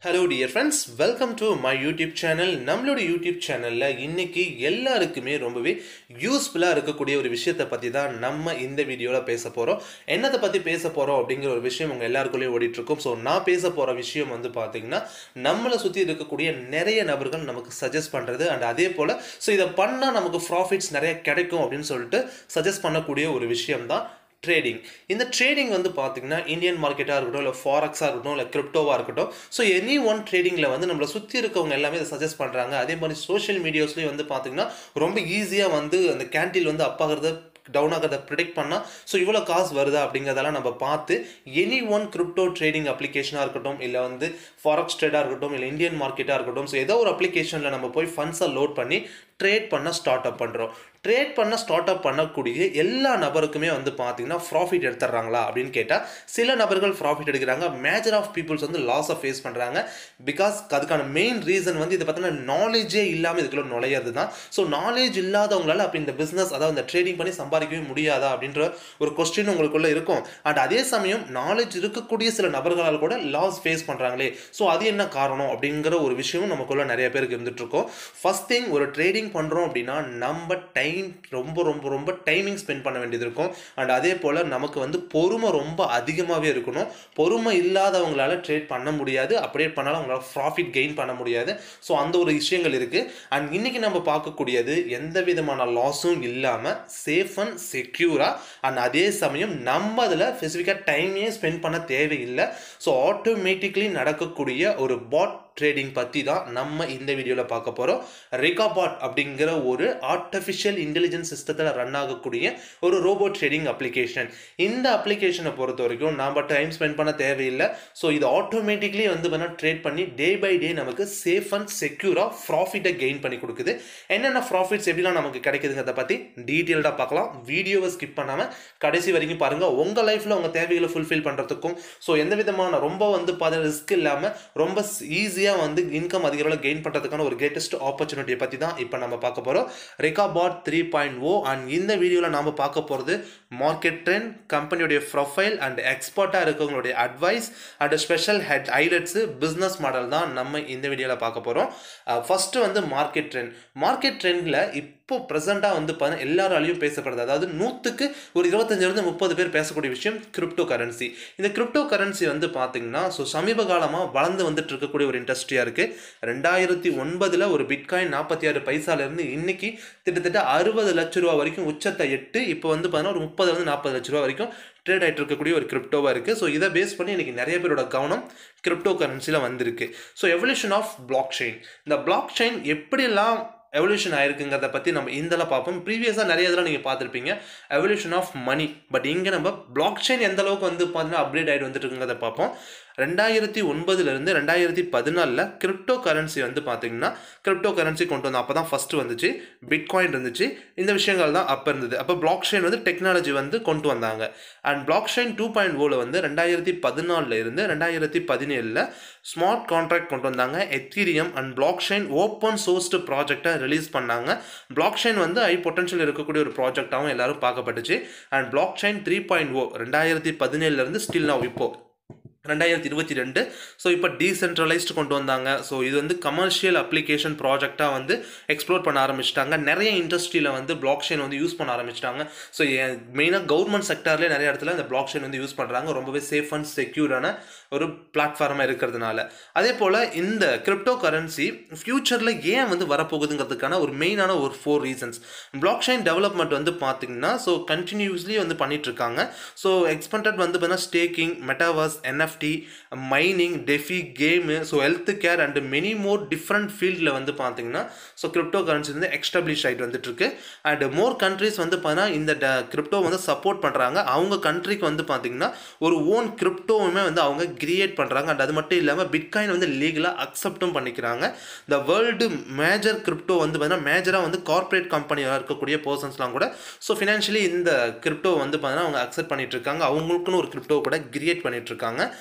hello dear friends welcome to my YouTube channel நம்மளோட YouTube சேனலில் இன்னைக்கு எல்லாருக்குமே ரொம்பவே யூஸ்ஃபுல்லாக இருக்கக்கூடிய ஒரு விஷயத்தை பற்றி தான் நம்ம இந்த வீடியோவில் பேச போகிறோம் என்னத்தை பற்றி பேச போகிறோம் அப்படிங்கிற ஒரு விஷயம் உங்கள் எல்லாருக்குள்ளேயும் ஓடிட்டுருக்கும் ஸோ நான் பேச போகிற விஷயம் வந்து பார்த்தீங்கன்னா நம்மளை சுற்றி இருக்கக்கூடிய நிறைய நபர்கள் நமக்கு சஜஸ்ட் பண்ணுறது அண்ட் அதே போல் ஸோ இதை பண்ணால் நமக்கு ப்ராஃபிட்ஸ் நிறைய கிடைக்கும் அப்படின்னு சொல்லிட்டு சஜஸ்ட் பண்ணக்கூடிய ஒரு விஷயம் தான் ட்ரேடிங் இந்த ட்ரேடிங் வந்து பார்த்தீங்கன்னா இந்தியன் மார்க்கெட்டாக இருக்கட்டும் இல்லை ஃபாரக்ஸாக இருக்கட்டும் இல்லை கிரிப்டோவாக இருக்கட்டும் ஸோ எனி ஒன் ட்ரேடிங்கில் வந்து நம்மளை சுற்றி இருக்கவங்க எல்லாமே இதை சஜஸ்ட் பண்ணுறாங்க அதே மாதிரி சோஷியல் மீடியாஸ்லேயும் வந்து பார்த்தீங்கன்னா ரொம்ப ஈஸியாக வந்து அந்த கேண்டில் வந்து அப்பாகிறத டவுன் ஆகிறத ப்ரிடிக்ட் பண்ணால் ஸோ இவ்வளோ காசு வருதா அப்படிங்கிறதெல்லாம் நம்ம பார்த்து எனி ஒன் கிரிப்டோ ட்ரேடிங் அப்ளிகேஷனாக இருக்கட்டும் இல்லை வந்து ஃபாரக்ஸ் ட்ரேடாக இருக்கட்டும் இல்லை இந்தியன் மார்க்கெட்டாக இருக்கட்டும் ஸோ ஏதோ ஒரு அப்ளிகேஷனில் நம்ம போய் ஃபண்ட்ஸை லோட் பண்ணி ட்ரேட் பண்ண ஸ்டார்ட் அப் பண்ணுறோம் ட்ரேட் பண்ண ஸ்டார்ட் அப் பண்ணக்கூடிய எல்லா நபருக்குமே வந்து பார்த்தீங்கன்னா ப்ராஃபிட் எடுத்துடுறாங்களா அப்படின்னு கேட்டால் சில நபர்கள் ப்ராஃபிட் எடுக்கிறாங்க மேஜர் ஆஃப் பீப்புள்ஸ் வந்து லாஸை ஃபேஸ் பண்ணுறாங்க பிகாஸ் அதுக்கான மெயின் ரீசன் வந்து இதை பார்த்தீங்கன்னா நாலேஜே இல்லாமல் இதுக்குள்ள நுழையிறது தான் ஸோ நாலேஜ் இல்லாதவங்களால அப்போ இந்த பிஸ்னஸ் அதாவது இந்த ட்ரேடிங் பண்ணி சம்பாதிக்கவே முடியாதா அப்படின்ற ஒரு கொஸ்டின் உங்களுக்குள்ள இருக்கும் அண்ட் அதே சமயம் நாலேஜ் இருக்கக்கூடிய சில நபர்களால் கூட லாஸ் ஃபேஸ் பண்ணுறாங்களே ஸோ அது என்ன காரணம் அப்படிங்கிற ஒரு விஷயமும் நமக்குள்ள நிறைய பேருக்கு இருந்துட்டு இருக்கோம் ஃபர்ஸ்ட் திங் ஒரு ட்ரேடிங் பண்ணுறோம் அப்படின்னா நம்ம டைம் ரொம்ப ரொம்ப ரொம்ப டைமிங் ஸ்பெண்ட் பண்ண வேண்டியது இருக்கும் அண்ட் அதே போல் நமக்கு வந்து பொறுமை ரொம்ப அதிகமாகவே இருக்கணும் பொறுமை இல்லாதவங்களால ட்ரேட் பண்ண முடியாது அப்படியே பண்ணாலும் அவங்களால ப்ராஃபிட் கெயின் பண்ண முடியாது ஸோ அந்த ஒரு விஷயங்கள் இருக்குது அண்ட் இன்னைக்கு நம்ம பார்க்கக்கூடியது எந்த விதமான லாஸும் இல்லாமல் சேஃப் அண்ட் செக்யூராக அண்ட் அதே சமயம் நம்ம அதில் ஸ்பெசிஃபிக்காக டைமே ஸ்பெண்ட் பண்ண தேவையில்லை ஸோ ஆட்டோமேட்டிக்லி நடக்கக்கூடிய ஒரு பாட் ட்ரேடிங் பற்றி தான் நம்ம இந்த வீடியோவில் பார்க்க போகிறோம் ரிகாபாட் அப்படிங்கிற ஒரு ஆர்டிஃபிஷியல் இன்டெலிஜென்ஸ் சிஸ்டத்தில் ரன் ஆகக்கூடிய ஒரு ரோபோ ட்ரேடிங் அப்ளிகேஷன் இந்த அப்ளிகேஷனை பொறுத்த வரைக்கும் நாம் டைம் ஸ்பெண்ட் பண்ண தேவையில்லை ஸோ இது ஆட்டோமேட்டிக்லி வந்து வேணால் ட்ரேட் பண்ணி டே பை டே நமக்கு சேஃப் அண்ட் செக்யூராக ப்ராஃபிட்டை கெயின் பண்ணி கொடுக்குது என்னென்ன ப்ராஃபிட்ஸ் எப்படிலாம் நமக்கு கிடைக்குதுங்கிறத பற்றி டீட்டெயில்டாக பார்க்கலாம் வீடியோவை ஸ்கிப் பண்ணாமல் கடைசி வரைக்கும் பாருங்கள் உங்கள் லைஃப்பில் உங்கள் தேவைகளை ஃபுல்ஃபில் பண்ணுறதுக்கும் ஸோ எந்த விதமான ரொம்ப வந்து பார்த்தீங்கன்னா ரிஸ்க் இல்லாமல் ரொம்ப ஈஸியாக வந்து இன்கம் அதிக அளவில் கெயின் பண்ணுறதுக்கான ஒரு கிரேட்டஸ்ட் ஆப்பர்ச்சுனிட்டியை பற்றி தான் இப்போ நம்ம பார்க்க போகிறோம் Recabot three point O and இந்த வீடியோவில் நாம் பார்க்க போகிறது மார்க்கெட் ட்ரெண்ட் கம்பெனியுடைய ப்ரொஃபைல் அண்ட் எக்ஸ்பர்ட்டாக இருக்கவங்களுடைய advice and special head highlights business model தான் நம்ம இந்த வீடியோவில் பார்க்க போகிறோம் ஃபஸ்ட்டு வந்து மார்க்கெட் ட்ரெண்ட் மார்க்கெட் ட்ரெண்டில் இப்போ ப்ரெசெண்டாக வந்து பார்த்தீங்கன்னா எல்லாராலையும் பேசப்படுது அதாவது நூற்றுக்கு ஒரு இருபத்தஞ்சிலிருந்து முப்பது பேர் பேசக்கூடிய விஷயம் கிரிப்டோ கரன்சி இந்த கிரிப்டோ கரன்சி வந்து பார்த்தீங்கன்னா ஸோ சமீப காலமாக வளர்ந்து வந்துட்டு இருக்கக்கூடிய ஒரு இண்டஸ்ட்ரியாக இருக்குது ரெண்டாயிரத்தி ஒன்பதில் ஒரு பிட்காயின் நாற்பத்தி ஆறு பைசாலேருந்து இன்னைக்கு கிட்டத்தட்ட அறுபது லட்ச ரூபா வரைக்கும் உச்சத்தை எட்டு இப்போ வந்து பார்த்தீங்கன்னா ஒரு முப்பதுலேருந்து நாற்பது லட்ச ரூபா வரைக்கும் ட்ரேட் ஆகிட்டு இருக்கக்கூடிய ஒரு கிரிப்டோவாக இருக்குது ஸோ இதை பேஸ் பண்ணி இன்றைக்கி நிறைய பேரோட கவனம் கிரிப்டோ கரன்சியில் வந்திருக்கு so evolution of block chain இந்த பிளாக் செயின் எப்படியெல்லாம் எவல்யூஷன் ஆயிருக்குங்கிறத பற்றி நம்ம இந்தெல்லாம் பார்ப்போம் ப்ரீவியஸாக நிறைய இதெல்லாம் நீங்கள் பார்த்துருப்பீங்க எவல்யூஷன் ஆஃப் மணி பட் இங்கே நம்ம பிளாக் செயின் எந்த அளவுக்கு வந்து பார்த்தீங்கன்னா அப்டேட் ஆகிட்டு வந்துட்டு இருக்குங்கிறத பார்ப்போம் ரெண்டாயிரத்தி ஒன்பதுலேருந்து ரெண்டாயிரத்தி பதினாலில் கிரிப்டோ கரன்சி வந்து பார்த்தீங்கன்னா கிரிப்டோ கரன்சி கொண்டு வந்தோம் அப்போ தான் ஃபஸ்ட்டு வந்துச்சு பிட்காயின் இருந்துச்சு இந்த விஷயங்கள் தான் அப்போ இருந்தது அப்போ பிளாக் செயின் வந்து டெக்னாலஜி வந்து கொண்டு வந்தாங்க and block chain two point ஓவில் வந்து ரெண்டாயிரத்தி பதினாலில் இருந்து ரெண்டாயிரத்தி பதினேழில் ஸ்மார்ட் கான்ட்ராக்ட் கொண்டு வந்தாங்க Ethereum and block chain open sourced ப்ராஜெக்டை ரிலீஸ் பண்ணாங்க பிளாக் செயின் வந்து ஐ பொட்டன்ஷியல் இருக்கக்கூடிய ஒரு ப்ராஜெக்டாகவும் எல்லாரும் பார்க்கப்பட்டுச்சு and block chain three point O ரெண்டாயிரத்தி பதினேழுலேருந்து ஸ்டில் நான் இப்போ ரெண்டாயிரத்தி இருபத்தி ரெண்டு ஸோ இப்போ டீசென்ட்ரலைஸ்டு கொண்டு வந்தாங்க ஸோ இது வந்து கமர்ஷியல் அப்ளிகேஷன் ப்ராஜெக்டாக வந்து எக்ஸ்ப்ளோர் பண்ண ஆரம்பிச்சிட்டாங்க நிறைய இண்டஸ்ட்ரியில் வந்து பிளாக் செயின் வந்து யூஸ் பண்ண ஆரம்பிச்சிட்டாங்க ஸோ மெயினாக கவர்மெண்ட் செக்டர்லேயே நிறைய இடத்துல இந்த பிளாக் செயின் வந்து யூஸ் பண்ணுறாங்க ரொம்பவே சேஃப் அண்ட் செக்யூரான ஒரு பிளாட்ஃபார்மாக இருக்கிறதுனால அதே போல் இந்த கிரிப்டோ கரன்சி ஃப்யூச்சரில் ஏன் வந்து வரப்போகுதுங்கிறதுக்கான ஒரு மெயினான ஒரு four reasons block chain development வந்து பார்த்திங்கன்னா ஸோ கண்டினியூஸ்லி வந்து பண்ணிகிட்ருக்காங்க ஸோ எக்ஸ்பெக்டட் வந்து பார்த்தீங்கன்னா staking metaverse NF NFT mining DeFi game so health care and many more different ஃபீல்டில் வந்து பார்த்தீங்கன்னா ஸோ கிரிப்டோ கரன்சி வந்து எக்ஸ்டாப்ளிஷ் ஆகிட்டு வந்துட்டு இருக்கு அண்ட் மோர் கண்ட்ரிஸ் வந்து பார்த்தீங்கன்னா இந்த கிரிப்டோ வந்து சப்போர்ட் பண்ணுறாங்க அவங்க கண்ட்ரிக்கு வந்து பார்த்தீங்கன்னா ஒரு ஓன் கிரிப்டோவுமே வந்து அவங்க கிரியேட் பண்ணுறாங்க அண்ட் அது மட்டும் இல்லாமல் பிட்காயின் வந்து லீகலாக அக்செப்டும் பண்ணிக்கிறாங்க இந்த வேர்ல்டு மேஜர் கிரிப்டோ வந்து பார்த்தீங்கன்னா மேஜராக வந்து கார்ப்பரேட் கம்பெனியாக இருக்கக்கூடிய பர்சன்ஸ்லாம் கூட ஸோ ஃபினான்ஷியலி இந்த கிரிப்டோ வந்து பார்த்தீங்கன்னா அவங்க அக்செப்ட் பண்ணிட்டு இருக்காங்க அவங்களுக்குன்னு ஒரு கிரிப்டோ கூட கிரியேட் பண்ணிட்டு இருக்காங்க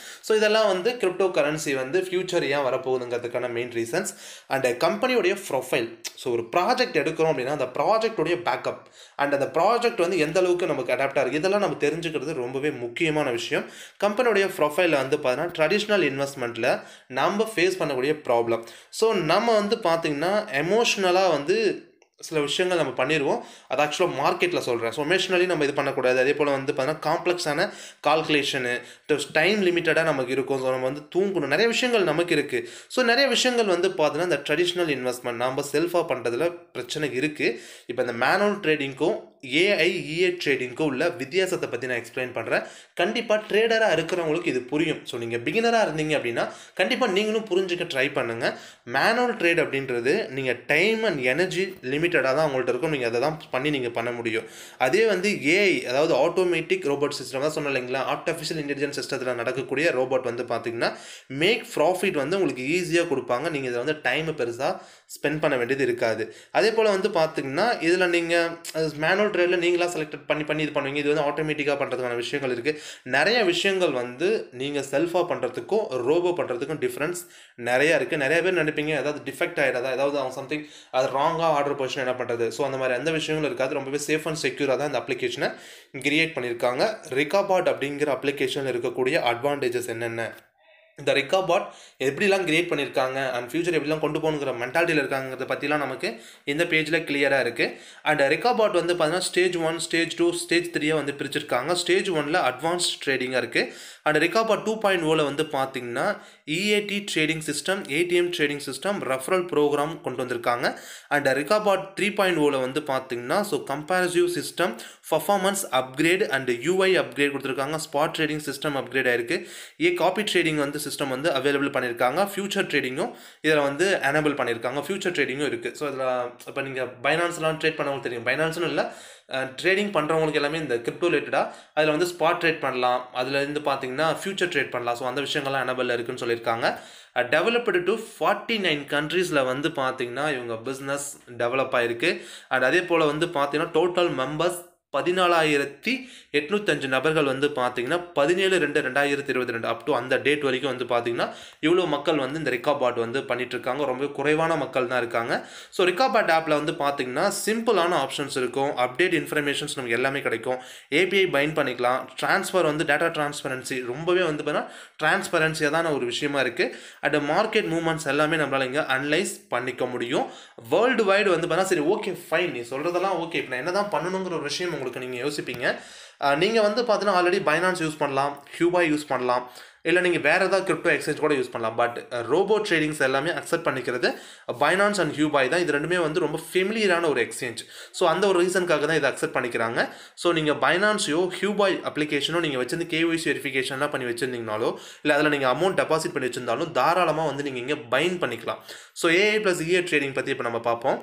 ஸோ இதெல்லாம் வந்து கிரிப்டோ கரன்சி வந்து ஃபியூச்சர் ஏன் வரப்போகுதுங்கிறதுக்கான மெயின் ரீசன்ஸ் அண்ட் கம்பெனியோடைய ப்ரொஃபைல் ஸோ ஒரு ப்ராஜெக்ட் எடுக்கிறோம் அப்படின்னா அந்த ப்ராஜெக்டோடைய பேக்கப் அண்ட் அந்த ப்ராஜெக்ட் வந்து எந்த அளவுக்கு நமக்கு அடாப்ட் ஆகுது இதெல்லாம் நம்ம தெரிஞ்சுக்கிறது ரொம்பவே முக்கியமான விஷயம் கம்பெனியோடைய ப்ரொஃபைலில் வந்து பார்த்தீங்கன்னா ட்ரெடிஷ்னல் இன்வெஸ்ட்மெண்ட்டில் நம்ம ஃபேஸ் பண்ணக்கூடிய ப்ராப்ளம் ஸோ நம்ம வந்து பார்த்திங்கன்னா எமோஷ்னலாக வந்து சில விஷயங்கள் நம்ம பண்ணிடுவோம் அது ஆக்சுவலாக மார்க்கெட்டில் சொல்கிறேன் ஸோ எமோஷனலி நம்ம இது பண்ணக்கூடாது அதே போல் வந்து பார்த்தீங்கன்னா காம்ப்ளெக்ஸான கால்குலேஷனு டைம் லிமிட்டடாக நமக்கு இருக்கும் ஸோ நம்ம வந்து தூங்கணும் நிறைய விஷயங்கள் நமக்கு இருக்குது ஸோ நிறைய விஷயங்கள் வந்து பார்த்தீங்கன்னா இந்த ட்ரெடிஷ்னல் இன்வெஸ்ட்மெண்ட் நம்ம செல்ஃபாக பண்ணுறதுல பிரச்சனை இருக்குது இப்போ இந்த மேனுவல் ட்ரேடிங்க்கும் ஏஐஇஏ ட்ரேடிங்க்கும் உள்ள வித்தியாசத்தை பற்றி நான் எக்ஸ்பிளைன் பண்ணுறேன் கண்டிப்பாக ட்ரேடராக இருக்கிறவங்களுக்கு இது புரியும் ஸோ நீங்கள் பிகினராக இருந்தீங்க அப்படின்னா கண்டிப்பாக நீங்களும் புரிஞ்சுக்க ட்ரை பண்ணுங்கள் மேனுவல் ட்ரேட் அப்படின்றது நீங்கள் டைம் அண்ட் எனர்ஜி லிமிட்டடாக தான் உங்கள்கிட்ட இருக்கும் நீங்கள் அதை தான் பண்ணி நீங்கள் பண்ண முடியும் அதே வந்து ஏஐ அதாவது ஆட்டோமேட்டிக் ரோபோட் சிஸ்டம் தான் சொன்னோம் இல்லைங்களா ஆர்டிஃபிஷியல் இன்டெலிஜென்ஸ் சிஸ்டத்தில் நடக்கக்கூடிய ரோபோட் வந்து பார்த்தீங்கன்னா மேக் ப்ராஃபிட் வந்து உங்களுக்கு ஈஸியாக கொடுப்பாங்க நீங்கள் இதை வந்து டைமை பெருசாக ஸ்பெண்ட் பண்ண வேண்டியது இருக்காது அதே போல் வந்து பார்த்தீங்கன்னா இதில் நீங்கள் மேனுவல் ட்ரேடில் நீங்களாக செலக்ட் பண்ணி பண்ணி இது பண்ணுவீங்க இது வந்து ஆட்டோமேட்டிக்காக பண்ணுறதுக்கான விஷயங்கள் இருக்குது நிறைய விஷயங்கள் வந்து நீங்கள் செல்ஃபாக பண்ணுறதுக்கும் ரோபோ பண்ணுறதுக்கும் டிஃப்ரென்ஸ் நிறையா இருக்குது நிறைய பேர் நினைப்பீங்க ஏதாவது டிஃபெக்ட் ஆகிடாதா ஏதாவது அவங்க சம்திங் அது ராங்காக ஆர்டர் பொசிஷன் என்ன பண்ணுறது ஸோ அந்த மாதிரி எந்த விஷயங்களும் இருக்காது ரொம்பவே சேஃப் அண்ட் செக்யூராக தான் இந்த அப்ளிகேஷனை கிரியேட் பண்ணியிருக்காங்க ரிகாபாட் அப்படிங்கிற அப்ளிகேஷனில் இருக்கக்கூடிய அட்வான்டேஜஸ் என்னென்ன இந்த ரெக்காபாட் எப்படிலாம் கிரியேட் பண்ணியிருக்காங்க அண்ட் ஃபியூச்சர் எப்படிலாம் கொண்டு போகணுங்கிற மென்டாலிட்டியில் இருக்காங்கிறத பற்றிலாம் நமக்கு இந்த பேஜில் கிளியராக இருக்குது அண்ட் ரெக்காபாட் வந்து பார்த்தீங்கன்னா stage one stage two stage த்ரீயாக வந்து பிரிச்சிருக்காங்க ஸ்டேஜ் ஒனில் அட்வான்ஸ்ட் ட்ரேடிங்காக இருக்குது அண்ட் ரெக்காபாட் டூ பாயிண்ட் ஓவில் வந்து பார்த்தீங்கன்னா EAT trading system ATM trading system referral program கொண்டு வந்திருக்காங்க அண்ட் ரெக்காபாட் த்ரீ பாயிண்ட் ஓவில் வந்து பார்த்தீங்கன்னா so comparative system performance upgrade and UI upgrade கொடுத்துருக்காங்க ஸ்பாட் ட்ரேடிங் சிஸ்டம் அப்கிரேட் ஆயிருக்கு ஏ காப்பி ட்ரேடிங் வந்து சிஸ்டம் வந்து அவைலபிள் பண்ணியிருக்காங்க ஃபியூச்சர் ட்ரேடிங்கும் இதில் வந்து எனபிள் பண்ணியிருக்காங்க ஃபியூச்சர் ட்ரேடிங்கும் இருக்குது ஸோ இதில் இப்போ நீங்கள் பைனான்ஸ்லாம் ட்ரேட் பண்ணவங்களுக்கு தெரியும் பைனான்ஸ்னு இல்லை ட்ரேடிங் பண்ணுறவங்களுக்கு எல்லாமே இந்த கிரிப்டோ ரிலேட்டடாக அதில் வந்து ஸ்பாட் ட்ரேட் பண்ணலாம் அதில் இருந்து பார்த்தீங்கன்னா ஃபியூச்சர் ட்ரேட் பண்ணலாம் ஸோ அந்த விஷயங்கள்லாம் எனபிள் இருக்குன்னு சொல்லியிருக்காங்க டெவலப்டு டு ஃபார்ட்டி நைன் கண்ட்ரீஸில் வந்து பார்த்தீங்கன்னா இவங்க பிஸ்னஸ் டெவலப் ஆகிருக்கு அண்ட் அதே போல் வந்து பார்த்தீங்கன்னா டோட்டல் மெம்பர்ஸ் பதினாலாயிரத்தி எட்நூத்தஞ்சு நபர்கள் வந்து பார்த்தீங்கன்னா பதினேழு ரெண்டு ரெண்டாயிரத்தி இருபத்தி ரெண்டு அப் டு அந்த டேட் வரைக்கும் வந்து பார்த்தீங்கன்னா இவ்வளோ மக்கள் வந்து இந்த ரிகாபாட் வந்து பண்ணிட்டு இருக்காங்க ரொம்ப குறைவான மக்கள் தான் இருக்காங்க ஸோ ரிகாபாட் ஆப்பில் வந்து பார்த்தீங்கன்னா சிம்பிளான ஆப்ஷன்ஸ் இருக்கும் அப்டேட் இன்ஃபர்மேஷன்ஸ் நமக்கு எல்லாமே கிடைக்கும் ஏபிஐ பைண்ட் பண்ணிக்கலாம் ட்ரான்ஸ்ஃபர் வந்து டேட்டா டிரான்ஸ்பரன்சி ரொம்பவே வந்து பார்த்தீங்கன்னா டிரான்ஸ்பரன்சியாக ஒரு விஷயமா இருக்குது அட் மார்க்கெட் மூவ்மெண்ட்ஸ் எல்லாமே நம்மளால் இங்கே அனலைஸ் பண்ணிக்க முடியும் வேர்ல்டு வைடு வந்து பார்த்தா சரி ஓகே ஃபைன் நீ சொல்கிறதெல்லாம் ஓகே இப்போ நான் என்ன தான் பண்ணணுங்கிற ஒரு விஷயம் உங்களுக்கு நீங்கள் யோசிப்பீங்க நீங்கள் வந்து பார்த்தீங்கன்னா ஆல்ரெடி பைனான்ஸ் யூஸ் பண்ணலாம் ஹியூபாய் யூஸ் பண்ணலாம் இல்லை நீங்கள் வேறு ஏதாவது கிரிப்டோ எக்ஸ்சேஞ்ச் கூட யூஸ் பண்ணலாம் பட் ரோபோ ட்ரேடிங்ஸ் எல்லாமே அக்செப்ட் பண்ணிக்கிறது பைனான்ஸ் அண்ட் ஹியூபாய் தான் இது ரெண்டுமே வந்து ரொம்ப ஃபெமிலியரான ஒரு எக்ஸ்சேஞ்ச் ஸோ அந்த ஒரு ரீசனுக்காக தான் இதை அக்செப்ட் பண்ணிக்கிறாங்க ஸோ நீங்கள் பைனான்ஸையோ ஹியூபாய் அப்ளிகேஷனோ நீங்கள் வச்சிருந்து கேஒய்சி வெரிஃபிகேஷன்லாம் பண்ணி வச்சிருந்தீங்கனாலோ இல்லை அதில் நீங்கள் அமௌண்ட் டெபாசிட் பண்ணி வச்சிருந்தாலும் தாராளமாக வந்து நீங்கள் இங்கே பைன் பண்ணிக்கலாம் so AI plus EA trading பற்றி இப்போ நம்ம பார்ப்போம்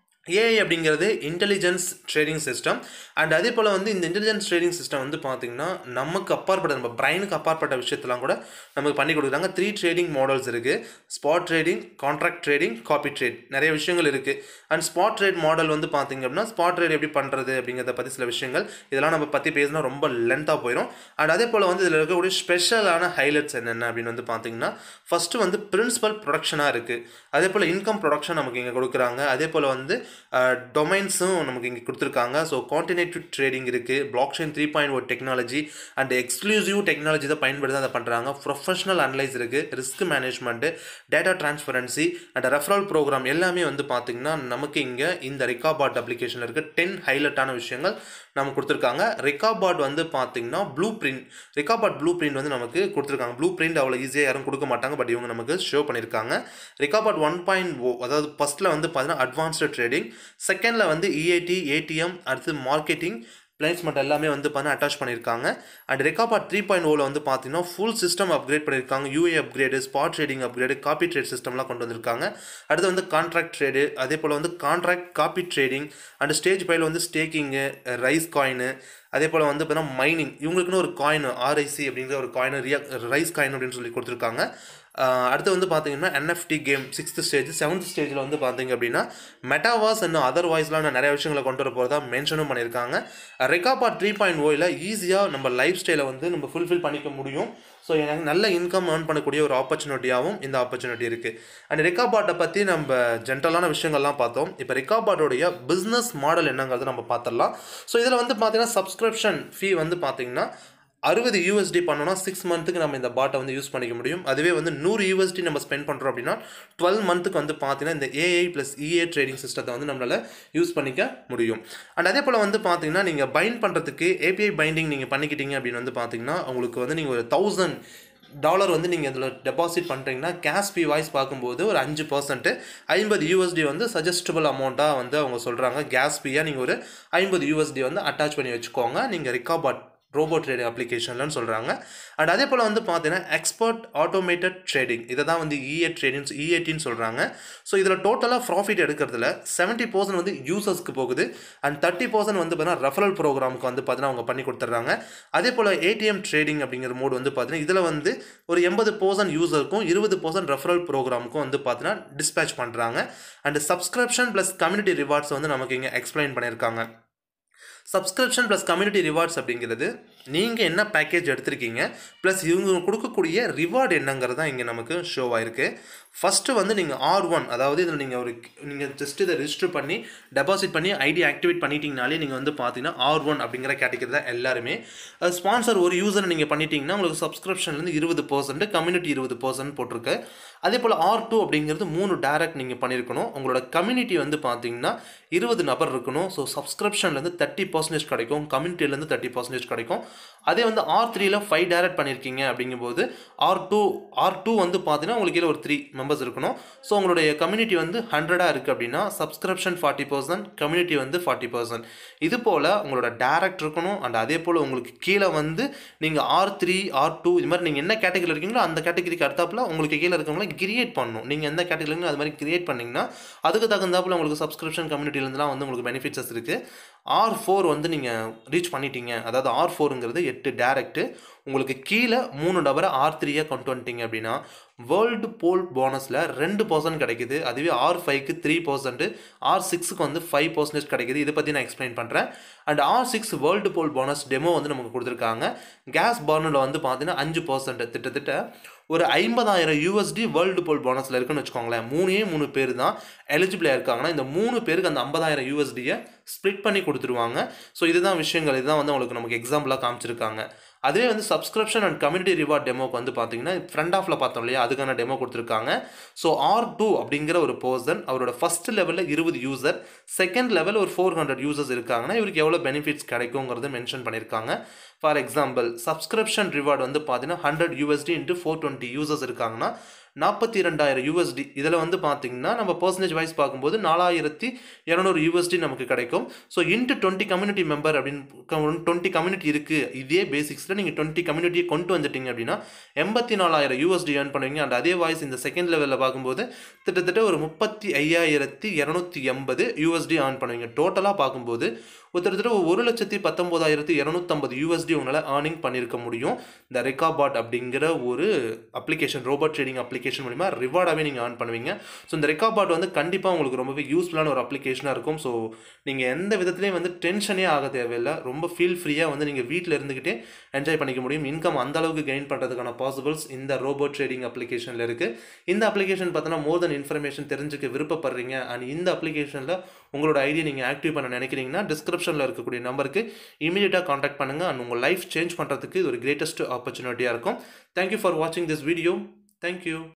ஏஐ அப்படிங்கிறது இன்டெலிஜென்ஸ் ட்ரேடிங் சிஸ்டம் அண்ட் அதே போல் வந்து இந்த இன்டெலிஜென்ஸ் ட்ரேடிங் சிஸ்டம் வந்து பார்த்திங்கன்னா நமக்கு அப்பாற்பட்ட நம்ம பிரைனுக்கு அப்பாற்பட்ட விஷயத்தெல்லாம் கூட நமக்கு பண்ணி கொடுக்குறாங்க த்ரீ ட்ரேடிங் மாடல்ஸ் இருக்குது spot trading contract trading copy trade நிறைய விஷயங்கள் இருக்குது அண்ட் ஸ்பாட் ட்ரேட் மாடல் வந்து பார்த்திங்க அப்படின்னா ஸ்பாட் ட்ரேட் எப்படி பண்ணுறது அப்படிங்கிறத பற்றி சில விஷயங்கள் இதெல்லாம் நம்ம பற்றி பேசினா ரொம்ப லென்த்தாக போயிடும் அண்ட் அதே போல் வந்து இதில் இருக்கக்கூடிய ஸ்பெஷலான ஹைலைட்ஸ் என்னென்ன அப்படின்னு வந்து பார்த்திங்கன்னா ஃபஸ்ட்டு வந்து பிரின்சிபல் ப்ரொடக்ஷனாக இருக்குது அதே போல் இன்கம் ப்ரொடக்ஷன் நமக்கு இங்கே கொடுக்குறாங்க அதே போல் வந்து டொமைன்ஸும் நமக்கு இங்கே கொடுத்துருக்காங்க ஸோ கான்டினேட்டிவ் ட்ரேடிங் இருக்குது பிளாக் செயின் த்ரீ பாயிண்ட் ஒரு டெக்னாலஜி அண்ட் எக்ஸ்க்ளூசிவ் டெக்னாலஜி தான் பயன்படுத்தி அதை பண்ணுறாங்க ப்ரொஃபஷனல் அனலைஸ் இருக்குது risk management data transparency and referral programme எல்லாமே வந்து பார்த்திங்கன்னா நமக்கு இங்கே இந்த ரிகாபாட் அப்ளிகேஷனில் இருக்க டென் ஹைலைட்டான விஷயங்கள் நமக்கு கொடுத்துருக்காங்க ரிகாபாட் வந்து பார்த்திங்கன்னா ப்ளூ பிரிண்ட் ரிகாபாட் ப்ளூ பிரிண்ட் வந்து நமக்கு கொடுத்துருக்காங்க ப்ளூ பிரிண்ட் அவ்வளோ ஈஸியாக யாரும் கொடுக்க மாட்டாங்க பட் இவங்க நமக்கு ஷோ பண்ணியிருக்காங்க ரிகாபாட் ஒன் பாயிண்ட் ஓ அதாவது ஃபஸ்ட்டில் வந்து பார்த்தீங்கன்னா அட்வான்ஸ்டு ட்ரேடிங் செகண்டில் வந்து இஏடி ஏடிஎம் அடுத்து மார்க்கெட்டிங் பிளேஸ்மெண்ட் எல்லாமே வந்து பார்த்தீங்கன்னா அட்டாச் பண்ணியிருக்காங்க அண்ட் ரெக்காபாட் த்ரீ பாயிண்ட் ஓவில் வந்து பார்த்தீங்கன்னா ஃபுல் சிஸ்டம் அப்கிரேட் பண்ணியிருக்காங்க UA upgrade spot trading upgrade copy trade சிஸ்டம்லாம் கொண்டு வந்திருக்காங்க அடுத்து வந்து கான்ட்ராக்ட் ட்ரேடு அதே போல் வந்து contract copy trading and stage பையில் வந்து ஸ்டேக்கிங்கு ரைஸ் காயினு அதே போல் வந்து பார்த்தீங்கன்னா மைனிங் இவங்களுக்குன்னு ஒரு காயின் ஆர்ஐசி அப்படிங்கிற ஒரு காயின் ரியா ரைஸ் காயின் அப்படின்னு சொல்லி கொடுத்துருக்காங்க ஆஹ் அடுத்து வந்து பார்த்தீங்கன்னா NFT game sixth stage seventh ஸ்டேஜில் வந்து பார்த்தீங்க அப்படின்னா மெட்டாவாஸ் இன்னும் அதர் வாய்ஸ்லாம் நிறைய விஷயங்களை கொண்டு வர போகிறதா மென்ஷனும் பண்ணியிருக்காங்க ரெக்காபா த்ரீ பாயிண்ட் ஓயில் ஈஸியாக நம்ம லைஃப் ஸ்டைலை வந்து நம்ம ஃபுல்ஃபில் பண்ணிக்க முடியும் ஸோ எனக்கு நல்ல இன்கம் ஏர்ன் பண்ணக்கூடிய ஒரு ஆப்பர்ச்சுனிட்டியாகவும் இந்த ஆப்பர்ச்சுனிட்டி இருக்குது அண்ட் ரெக்காபாட்டை பற்றி நம்ம ஜென்ரலான விஷயங்கள்லாம் பார்த்தோம் இப்போ ரெக்காபாட்டோடைய பிஸ்னஸ் மாடல் என்னங்கிறத நம்ம பார்த்துடலாம் ஸோ இதில் வந்து பார்த்தீங்கன்னா சப்ஸ்கிரிப்ஷன் ஃபீ வந்து பார்த்தீங்கன்னா அறுபது யூஎஸ்டி பண்ணோம்னா சிக்ஸ் மந்த்துக்கு நம்ம இந்த பாட்டை வந்து யூஸ் பண்ணிக்க முடியும் அதுவே வந்து நூறு யூஎஸ்டி நம்ம ஸ்பெண்ட் பண்ணுறோம் அப்படின்னா டுவெல் மந்த்துக்கு வந்து பார்த்தீங்கன்னா இந்த ஏஐ ப்ளஸ் இஏ ட்ரேடிங் சிஸ்டத்தை வந்து நம்மளால் யூஸ் பண்ணிக்க முடியும் அண்ட் அதே போல் வந்து பார்த்தீங்கன்னா நீங்கள் பைண்ட் பண்ணுறதுக்கு ஏபிஐ பைண்டிங் நீங்கள் பண்ணிக்கிட்டீங்க அப்படின்னு வந்து பார்த்தீங்கன்னா உங்களுக்கு வந்து நீங்கள் ஒரு தௌசண்ட் டாலர் வந்து நீங்கள் இதில் டெபாசிட் பண்ணுறீங்கன்னா கேஷ் ஃபீ வாய்ஸ் பார்க்கும்போது ஒரு அஞ்சு பர்சன்ட்டு ஐம்பது யூஎஸ்டி வந்து சஜஸ்டபிள் அமௌண்ட்டாக வந்து அவங்க சொல்கிறாங்க கேஸ் ஃபீயாக நீங்கள் ஒரு ஐம்பது யூஎஸ்டி வந்து அட்டாச் பண்ணி வச்சுக்கோங்க நீங்கள் ரிகாபாட் ரோபோ ட்ரேடிங் அப்ளிகேஷன்லன்னு சொல்கிறாங்க அண்ட் அதே போல் வந்து பார்த்தீங்கன்னா எக்ஸ்பர்ட் ஆட்டோமேட்டட் ட்ரேடிங் இதை தான் வந்து இஏ ட்ரேடிங்ஸ் இஏடின்னு சொல்கிறாங்க ஸோ இதில் டோட்டலாக ப்ராஃபிட் எடுக்கிறதுல செவன்ட்டி பர்சன்ட் வந்து யூசர்ஸ்க்கு போகுது அண்ட் தேர்ட்டி பர்சன்ட் வந்து பார்த்தீங்கன்னா ரெஃபரல் ப்ரோக்ராமுக்கு வந்து பார்த்தீங்கன்னா அவங்க பண்ணி கொடுத்துட்றாங்க அதே போல் ஏடிஎம் ட்ரேடிங் அப்படிங்கிற மோடு வந்து பார்த்தீங்கன்னா இதில் வந்து ஒரு எண்பது பர்சன்ட் யூசருக்கும் இருபது பர்சன்ட் ரெஃபரல் ப்ரோக்ராமுக்கும் வந்து பார்த்தீங்கன்னா டிஸ்பேச் பண்ணுறாங்க and subscription plus community rewards வந்து நமக்கு இங்கே எக்ஸ்பிளைன் பண்ணியிருக்காங்க சப்ஸ்கிரிப்ஷன் ப்ளஸ் கம்யூனிட்டி ரிவார்ட்ஸ் அப்படிங்கிறது நீங்கள் என்ன பேக்கேஜ் எடுத்திருக்கீங்க ப்ளஸ் இவங்க கொடுக்கக்கூடிய ரிவார்டு என்னங்கிறது தான் இங்கே நமக்கு ஷோ ஆயிருக்கு ஃபஸ்ட்டு வந்து நீங்கள் ஆர் ஒன் அதாவது இதில் நீங்கள் ஒரு நீங்கள் ஜஸ்ட் இதை ரிஜிஸ்டர் பண்ணி டெபாசிட் பண்ணி ஐடி ஆக்டிவேட் பண்ணிட்டீங்கனாலே நீங்கள் வந்து பார்த்தீங்கன்னா ஆர் ஒன் அப்படிங்கிற கேட்டகரி தான் எல்லாருமே ஸ்பான்சர் ஒரு யூசரை நீங்கள் பண்ணிட்டீங்கன்னா உங்களுக்கு சப்ஸ்கிரிப்ஷன்லேருந்து இருபது பர்சன்ட் கம்யூனிட்டி இருபது பர்சன்ட் போட்டிருக்கு அதே போல் ஆர் டூ அப்படிங்கிறது மூணு டேரக்ட் நீங்கள் பண்ணியிருக்கணும் உங்களோட கம்யூனிட்டி வந்து பார்த்தீங்கன்னா இருபது நபர் இருக்கணும் ஸோ சப்ஸ்கிரிப்ஷன்லேருந்து தேர்ட்டி பர்சன்டேஜ் கிடைக்கும் கம்யூனிட்டிலேருந்து தேர்ட்டி பர்சன்டேஜ் கிடைக்கும் அதே வந்து ஆர் த்ரீல ஃபைவ் டேரக்ட் பண்ணியிருக்கீங்க அப்படிங்கும்போது ஆர் டூ ஆர் டூ வந்து பார்த்தீங்கன்னா உங்களுக்கு கீழே ஒரு த்ரீ மெம்பர்ஸ் இருக்கணும் ஸோ உங்களுடைய கம்யூனிட்டி வந்து ஹண்ட்ரடாக இருக்குது அப்படின்னா சப்ஸ்கிரிப்ஷன் ஃபார்ட்டி பர்சன்ட் கம்யூனிட்டி வந்து ஃபார்ட்டி பர்சன்ட் இது போல் உங்களோட டேரக்ட் இருக்கணும் அண்ட் அதே போல் உங்களுக்கு கீழே வந்து நீங்கள் ஆர் த்ரீ ஆர் டூ இது மாதிரி நீங்கள் என்ன கேட்டகரியில் இருக்கீங்களோ அந்த கேட்டகரிக்கு அடுத்தாப்புல உங்களுக்கு கீழே இருக்கவங்கள கிரியேட் பண்ணணும் நீங்கள் எந்த கேட்டகரியில் அது மாதிரி கிரியேட் பண்ணிங்கன்னா அதுக்கு தகுந்தாப்புல உங்களுக்கு சப்ஸ்கிரிப்ஷன் கம்யூனிட்டிலேருந்துலாம் வந்து உங்களுக்கு பெனிஃபிட்ஸஸ் இருக்குது ஆர் ஃபோர் வந்து நீங்கள் ரீச் பண்ணிட்டீங்க அதாவது ஆர் ஃபோருங்கிறது எட்டு டேரக்ட்டு உங்களுக்கு கீழே மூணு நபரை ஆர் த்ரீயாக கொண்டு வந்துட்டீங்க அப்படின்னா வேர்ல்டு போல் போனஸில் ரெண்டு பர்சன்ட் கிடைக்குது அதுவே ஆர் ஃபைவ்க்கு த்ரீ பர்சன்ட் ஆர் சிக்ஸுக்கு வந்து ஃபைவ் பர்சன்டேஜ் கிடைக்குது இதை பற்றி நான் எக்ஸ்பிளைன் பண்ணுறேன் அண்ட் ஆர் சிக்ஸ் வேர்ல்டு போல் போனஸ் டெமோ வந்து நமக்கு கொடுத்துருக்காங்க கேஸ் பர்னில் வந்து பார்த்தீங்கன்னா அஞ்சு பர்சன்ட் கிட்டத்தட்ட ஒரு ஐம்பதாயிரம் யூஎஸ்டி வேர்ல்டு போல் போனஸில் இருக்குன்னு வச்சுக்கோங்களேன் மூணே மூணு பேர் தான் எலிஜிபிளாக இருக்காங்கன்னா இந்த மூணு பேருக்கு அந்த ஐம்பதாயிரம் யூஎஸ்டியை ஸ்ப்ளிட் பண்ணி கொடுத்துருவாங்க ஸோ இதுதான் விஷயங்கள் இதுதான் வந்து உங்களுக்கு நமக்கு எக்ஸாம்பிளாக காமிச்சிருக்காங்க அதுவே வந்து சப்ஸ்கிரிப்ஷன் அண்ட் கம்யூனிட்டி ரிவார்ட் டெமோக்கு வந்து பார்த்தீங்கன்னா ஃப்ரண்ட் ஆஃபில் பார்த்தோம் இல்லையா அதுக்கான டெமோ கொடுத்துருக்காங்க ஸோ ஆர் டூ அப்படிங்கிற ஒரு பர்சன் அவரோட ஃபர்ஸ்ட் லெவலில் இருபது யூசர் செகண்ட் லெவல் ஒரு ஃபோர் ஹண்ட்ரட் யூசர்ஸ் இருக்காங்கன்னா இவருக்கு எவ்வளோ பெனிஃபிட்ஸ் கிடைக்குங்கிறது மென்ஷன் பண்ணியிருக்காங்க ஃபார் எக்ஸாம்பிள் சப்ஸ்கிரிப்ஷன் ரிவார்டு வந்து பார்த்தீங்கன்னா hundred USD into four twenty users இருக்காங்கன்னா நாற்பத்தி ரெண்டாயிரம் யூஎஸ்டி இதில் வந்து பார்த்தீங்கன்னா நம்ம பர்சன்டேஜ் வைஸ் பார்க்கும்போது நாலாயிரத்தி இரநூறு யூஎஸ்டி நமக்கு கிடைக்கும் so into twenty community member அப்படின்னு டுவெண்ட்டி கம்யூனிட்டி இருக்குது இதே பேசிக்ஸில் நீங்கள் டுவெண்ட்டி கம்யூனிட்டியை கொண்டு வந்துட்டீங்க அப்படின்னா எண்பத்தி நாலாயிரம் யூஎஸ்டி ஏர்ன் பண்ணுவீங்க அண்ட் அதே வாய்ஸ் இந்த செகண்ட் லெவலில் பார்க்கும்போது கிட்டத்தட்ட ஒரு முப்பத்தி ஐயாயிரத்தி இரநூத்தி எண்பது யூஎஸ்டி ஏர்ன் பண்ணுவீங்க டோட்டலாக பார்க்கும்போது கிட்டத்தட்ட ஒரு லட்சத்தி பத்தொம்போதாயிரத்தி இரநூத்தம்பது யூஎஸ்டி உங்களால் ஏர்னிங் பண்ணியிருக்க முடியும் இந்த ரெக்காபாட் அப்படிங்கிற ஒரு அப்ளிகேஷன் ரோபோட் ட்ரேடிங் அப்ளிகேஷன் மூலிமா ரிவார்டாகவே நீங்கள் ஏர்ன் பண்ணுவீங்க ஸோ இந்த ரெக்காபாட் வந்து கண்டிப்பாக உங்களுக்கு ரொம்பவே யூஸ்ஃபுல்லான ஒரு அப்ளிகேஷனாக இருக்கும் ஸோ நீங்கள் எந்த விதத்துலையும் வந்து டென்ஷனே ஆக தேவையில்லை ரொம்ப ஃபீல் ஃப்ரீயாக வந்து நீங்கள் வீட்டில் இருந்துக்கிட்டே என்ஜாய் பண்ணிக்க முடியும் இன்கம் அந்த அளவுக்கு கெயின் பண்ணுறதுக்கான பாசிபிள்ஸ் இந்த ரோபோட் ட்ரேடிங் அப்ளிகேஷனில் இருக்குது இந்த அப்ளிகேஷன் பார்த்தோன்னா மோர் தென் இன்ஃபர்மேஷன் தெரிஞ்சுக்க விருப்பப்படுறீங்க அண்ட் இந்த அப்ளிகேஷனில் உங்களோட ஐடியை நீங்கள் ஆக்டிவ் பண்ண நினைக்கிறீங்கன்னா டிஸ்கிரிப்ஷனில் இருக்கக்கூடிய நம்பருக்கு இமீடியட்டாக காண்டாக்ட் பண்ணுங்கள் அண்ட் உங்கள் லைஃப் சேஞ்ச் பண்ணுறதுக்கு இது ஒரு கிரேட்டஸ்ட் ஆப்பர்ச்சுனிட்டியாக இருக்கும் தேங்க்யூ ஃபார் வாட்சிங் திஸ் வீடியோ தேங்க்யூ